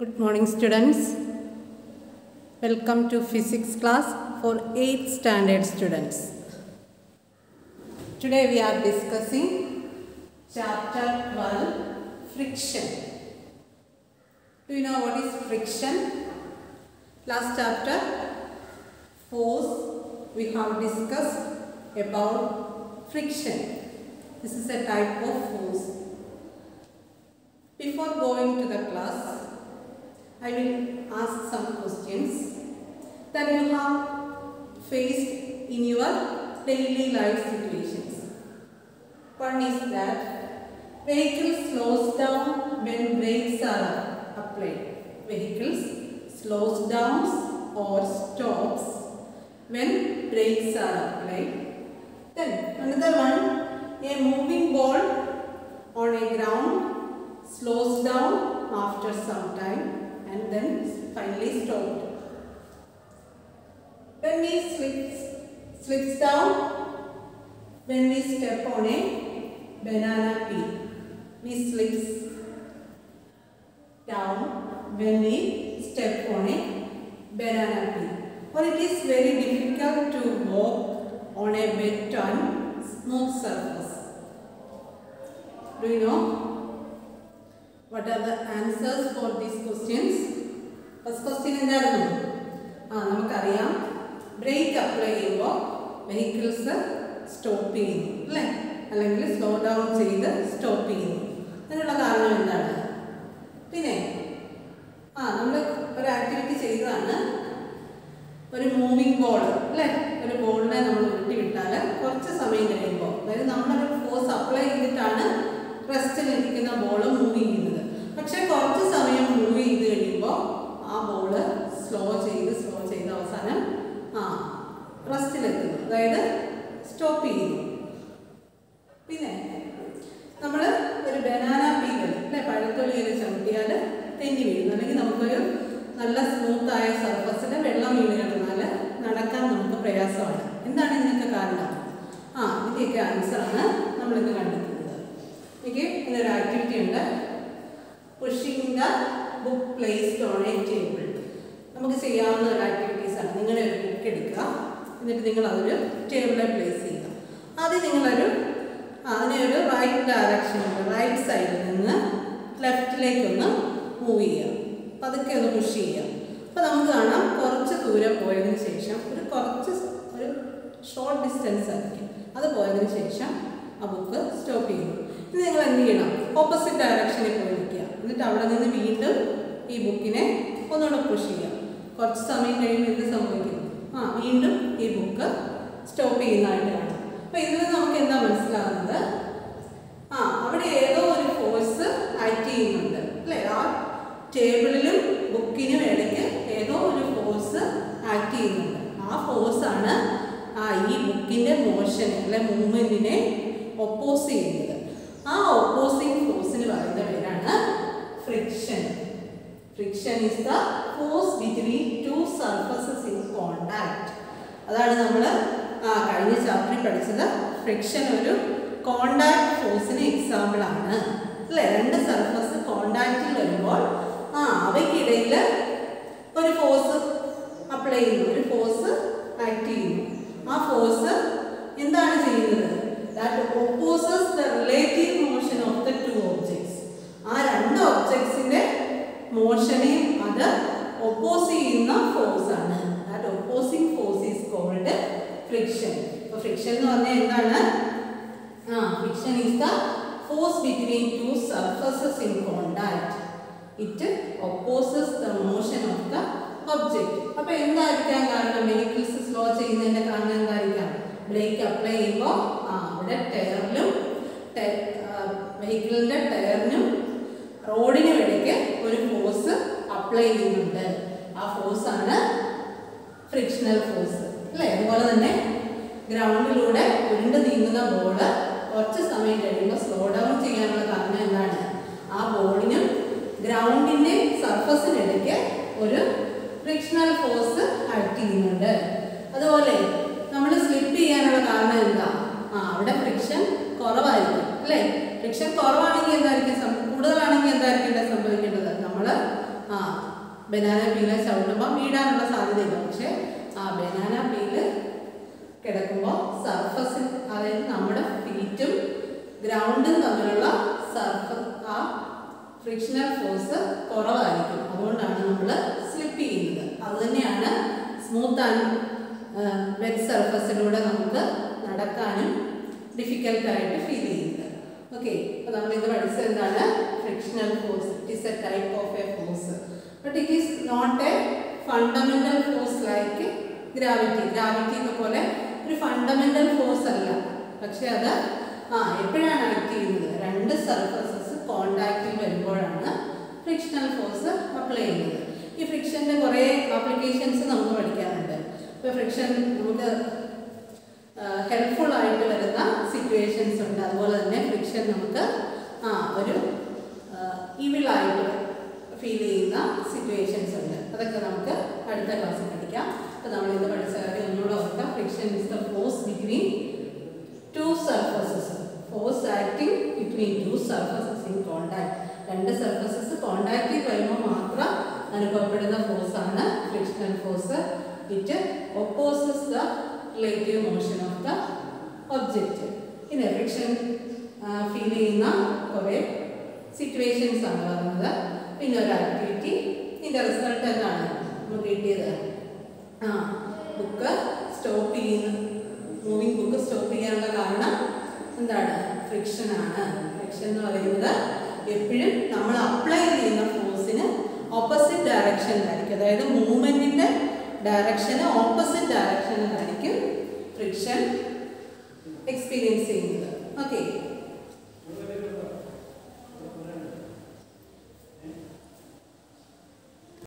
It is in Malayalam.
Good morning, students. Welcome to physics class for 8th standard students. Today we are discussing chapter 12 friction. Do you know what is friction? Last chapter, force, we have discussed about friction. This is a type of force. Before going to the class, I will ask some questions that you have faced in your daily life situations. One is that vehicle slows down when brakes are applied. Vehicles slows down or stops when brakes are applied. Then another one, a moving ball on a ground slows down after some time and then finally stopped. When we slips, slips down, when we step on a banana peel, we slips down when we step on a banana peel. Or it is very difficult to walk on a wet and smooth surface. Do you know what are the answers for these questions? First question എന്തായിരുന്നു ആ നമുക്കറിയാം ബ്രേക്ക് അപ്ലൈ ചെയ്യുമ്പോൾ വെഹിക്കിൾസ് സ്റ്റോപ്പ് ചെയ്യുന്നു അല്ലേ അല്ലെങ്കിൽ സ്ലോ ഡൗൺ ചെയ്ത് സ്റ്റോപ്പ് ചെയ്യുന്നു അതിനുള്ള കാരണം എന്താണ് പിന്നെ ആ നമ്മൾ ഒരു ആക്ടിവിറ്റി ചെയ്തതാണ് ഒരു മൂവിങ് ബോൾ അല്ലേ ഒരു ബോളിനെ നമ്മൾ ഉരുട്ടി വിട്ടാൽ കുറച്ച് സമയം കഴിയുമ്പോൾ അതായത് നമ്മളൊരു ഫോഴ്സ് അപ്ലൈ ചെയ്തിട്ടാണ് റെസ്റ്റിൽ ഇരിക്കുന്ന ബോൾ മൂവ് ചെയ്യുന്നത് പക്ഷെ കുറച്ച് സമയം മൂവ് ചെയ്ത് കഴിയുമ്പോൾ ആ ബോള് സ്ലോ ചെയ്ത് സ്ലോ ചെയ്ത് അവസാനം ആ റെസ്റ്റിലെത്തുന്നു അതായത് സ്റ്റോപ്പ് ചെയ്യുന്നു പിന്നെ നമ്മൾ ഒരു ബനാന പീൽ അല്ലെ പഴത്തൊലിയിൽ ചവിട്ടിയാൽ തെന്നി വീഴുന്നു അല്ലെങ്കിൽ നമുക്കൊരു നല്ല സ്മൂത്തായ സർഫസിൽ വെള്ളം വീണ് കിടന്നാൽ നടക്കാൻ നമുക്ക് പ്രയാസമാണ് എന്താണ് ഇതിനൊക്കെ കാരണം ആ ഇതിൻ്റെയൊക്കെ ആൻസറാണ് നമ്മളിന്ന് കണ്ടെത്തുന്നത് എനിക്ക് ഇന്നൊരു ആക്ടിവിറ്റി ഉണ്ട് pushing the book placed on a table നമുക്ക് ചെയ്യാവുന്ന ഒരു ആക്ടിവിറ്റീസ് ആണ് നിങ്ങളുടെ ഒരു ബുക്ക് എടുക്കുക എന്നിട്ട് നിങ്ങൾ അതൊരു ടേബിളിൽ പ്ലേസ് ചെയ്യുക ആദ്യം നിങ്ങളൊരു അതിനെ ഒരു റൈറ്റ് ഡയറക്ഷനിൽ റൈറ്റ് സൈഡിൽ നിന്ന് ലെഫ്റ്റിലേക്കൊന്ന് മൂവ് ചെയ്യുക പതുക്കെ ഒന്ന് പുഷ് ചെയ്യുക അപ്പോൾ നമുക്ക് കാണാം കുറച്ച് ദൂരം പോയതിന് ശേഷം ഒരു കുറച്ച് ഒരു ഷോർട്ട് ഡിസ്റ്റൻസ് ആയിരിക്കും അത് പോയതിന് ശേഷം ആ ബുക്ക് സ്റ്റോപ്പ് ചെയ്യുന്നു ഇനി നിങ്ങൾ എന്ത് ചെയ്യണം ഓപ്പോസിറ്റ് ഡയറക്ഷനിൽ പോയി നിൽക്കുക എന്നിട്ട് അവിടെ നിന്ന് വീണ്ടും ഈ ബുക്കിനെ ഒന്നുകൂടെ പുഷ് ചെയ്യുക കുറച്ച് സമയം കഴിയുമ്പോൾ എന്ത് സംഭവിക്കും ആ വീണ്ടും ഈ ബുക്ക് സ്റ്റോപ്പ് ചെയ്യുന്നതായിട്ട് കാണാം അപ്പോൾ ഇതിൽ നിന്ന് നമുക്ക് എന്താ മനസ്സിലാകുന്നത് ആ അവിടെ ഏതോ ഒരു ഫോഴ്സ് ആക്ട് ചെയ്യുന്നുണ്ട് അല്ലേ ആ ടേബിളിലും ബുക്കിനും ഇടയ്ക്ക് ഏതോ ഒരു ഫോഴ്സ് ആക്ട് ചെയ്യുന്നുണ്ട് ആ ഫോഴ്സാണ് ആ ഈ ബുക്കിൻ്റെ മോഷൻ അല്ലെ മൂവ്മെൻറ്റിനെ ഒപ്പോസ് ചെയ്യുന്നത് ആ ഒപ്പോസിങ് ഫോഴ്സിന് പറയുന്ന പേരാണ് friction friction is the force between two surfaces in contact അതാണ് നമ്മൾ ആ കഴിഞ്ഞ ചാപ്റ്ററിൽ പഠിച്ചത് ഫ്രിക്ഷൻ ഒരു കോണ്ടാക്ട് ഫോഴ്സിന് എക്സാമ്പിൾ ആണ് അല്ലേ രണ്ട് സർഫസ് കോണ്ടാക്റ്റിൽ വരുമ്പോൾ ആ അവയ്ക്കിടയിൽ ഒരു ഫോഴ്സ് അപ്ലൈ ചെയ്യുന്നു ഒരു ഫോഴ്സ് ആക്ട് ചെയ്യുന്നു ആ ഫോഴ്സ് എന്താണ് ചെയ്യുന്നത് that opposes the relative motion of the two objects ആ രണ്ട് ഒബ്ജക്ട്സിന്റെ മോഷനെയും അത് ഒപ്പോസ് ചെയ്യുന്ന ഫോഴ്സ് ആണ് that opposing force is called friction അപ്പോൾ ഫ്രിക്ഷൻ എന്ന് പറഞ്ഞാൽ എന്താണ് ആ friction is the force between two surfaces in contact it opposes the motion of the object അപ്പോൾ എന്തായിരിക്കാം കാരണം വെഹിക്കിൾസ് സ്ലോ ചെയ്യുന്നതിന്റെ കാരണം എന്തായിരിക്കാം ബ്രേക്ക് അപ്ലൈ ചെയ്യുമ്പോൾ ആ അവിടെ ടയറിലും വെഹിക്കിളിന്റെ ടയറിനും റോഡിനും ഇടയ്ക്ക് ഒരു ഫോഴ്സ് അപ്ലൈ ചെയ്യുന്നുണ്ട് ആ ഫോഴ്സ് ആണ് ഫ്രിക്ഷണൽ ഫോഴ്സ് അല്ലേ അതുപോലെ തന്നെ ഗ്രൗണ്ടിലൂടെ ഉരുണ്ട് നീങ്ങുന്ന ബോള് കുറച്ച് സമയം കഴിയുമ്പോൾ സ്ലോ ഡൗൺ ചെയ്യാനുള്ള കാരണം എന്താണ് ആ ബോളിനും ഗ്രൗണ്ടിന്റെ സർഫസിനിടയ്ക്ക് ഒരു ഫ്രിക്ഷണൽ ഫോഴ്സ് ആക്ട് ചെയ്യുന്നുണ്ട് അതുപോലെ നമ്മൾ സ്ലിപ്പ് ചെയ്യാനുള്ള കാരണം എന്താ ആ അവിടെ ഫ്രിക്ഷൻ കുറവായിരിക്കും അല്ലേ ഫ്രിക്ഷൻ കുറവാണെങ്കിൽ എന്തായിരിക്കും സം- കൂടുതലാണെങ്കിൽ എന്തായിരിക്കും ഇവിടെ സംഭവിക്കേണ്ടത് നമ്മൾ ആ ബനാന പീല് ചവിട്ടുമ്പോൾ വീഴാനുള്ള സാധ്യതയില്ല പക്ഷേ ആ ബനാന പീല് കിടക്കുമ്പോൾ സർഫസിൽ അതായത് നമ്മുടെ ഫീറ്റും ഗ്രൗണ്ടും തമ്മിലുള്ള സർഫസ് ആ ഫ്രിക്ഷണൽ ഫോഴ്സ് കുറവായിരിക്കും അതുകൊണ്ടാണ് നമ്മൾ സ്ലിപ്പ് ചെയ്യുന്നത് അതുതന്നെയാണ് സ്മൂത്ത് ആൻഡ് വെറ്റ് സർഫസിലൂടെ നമുക്ക് നടക്കാനും ഡിഫിക്കൽട്ടായിട്ട് ഫീൽ ചെയ്യുന്നത് ഓക്കെ അപ്പോൾ നമ്മൾ ഇത് പഠിച്ചത് എന്താണ് frictional force it is a type of a force but it is not a fundamental force like gravity gravity ഒക്കെ പോലെ ഒരു ഫണ്ടമെന്റൽ ഫോഴ്സ് അല്ല പക്ഷെ അത് ആ എപ്പോഴാണ് ആക്ട് ചെയ്യുന്നത് രണ്ട് സർഫസസ് കോണ്ടാക്റ്റിൽ വരുമ്പോഴാണ് ഫ്രിക്ഷണൽ ഫോഴ്സ് അപ്ലൈ ചെയ്യുന്നത് ഈ ഫ്രിക്ഷൻ്റെ കുറേ ആപ്ലിക്കേഷൻസ് നമുക്ക് പഠിക്കാനുണ്ട് ഇപ്പോൾ ഫ്രിക്ഷൻ നമുക്ക് ഹെൽപ്ഫുൾ ആയിട്ട് വരുന്ന സിറ്റുവേഷൻസ് ഉണ്ട് അതുപോലെ തന്നെ ഫ്രിക്ഷൻ നമുക്ക് ആ ഒരു ഇവിളായിട്ട് ഫീൽ ചെയ്യുന്ന സിറ്റുവേഷൻസ് ഉണ്ട് അതൊക്കെ നമുക്ക് അടുത്ത ക്ലാസ്സിൽ പഠിക്കാം അപ്പോൾ നമ്മൾ ഇത് പഠിച്ച കാര്യം ഒന്നുകൂടെ ഓർക്കാം friction is the force between two surfaces force acting between two surfaces in contact രണ്ട് സർഫസസ് കോണ്ടാക്റ്റിൽ വരുമ്പോൾ മാത്രം അനുഭവപ്പെടുന്ന ഫോഴ്സ് ആണ് frictional force it opposes the relative motion of the object ഇനി ഫ്രിക്ഷൻ ഫീൽ ചെയ്യുന്ന കുറേ സിറ്റുവേഷൻസ് ആണ് പറയുന്നത് പിന്നെ ഒരു ആക്ടിവിറ്റി ഇതിൻ്റെ റിസൾട്ട് എന്താണ് നമുക്ക് കിട്ടിയത് ആ ബുക്ക് സ്റ്റോപ്പ് ചെയ്യുന്ന മൂവിങ് ബുക്ക് സ്റ്റോപ്പ് ചെയ്യാനുള്ള കാരണം എന്താണ് ഫ്രിക്ഷൻ ആണ് ഫ്രിക്ഷൻ എന്ന് പറയുന്നത് എപ്പോഴും നമ്മൾ അപ്ലൈ ചെയ്യുന്ന ഫോഴ്സിന് ഓപ്പോസിറ്റ് ഡയറക്ഷനിലായിരിക്കും അതായത് മൂവ്മെൻറ്റിൻ്റെ ഡയറക്ഷന് ഓപ്പോസിറ്റ് ഡയറക്ഷനിലായിരിക്കും ഫ്രിക്ഷൻ എക്സ്പീരിയൻസ് ചെയ്യുന്നത് ഓക്കെ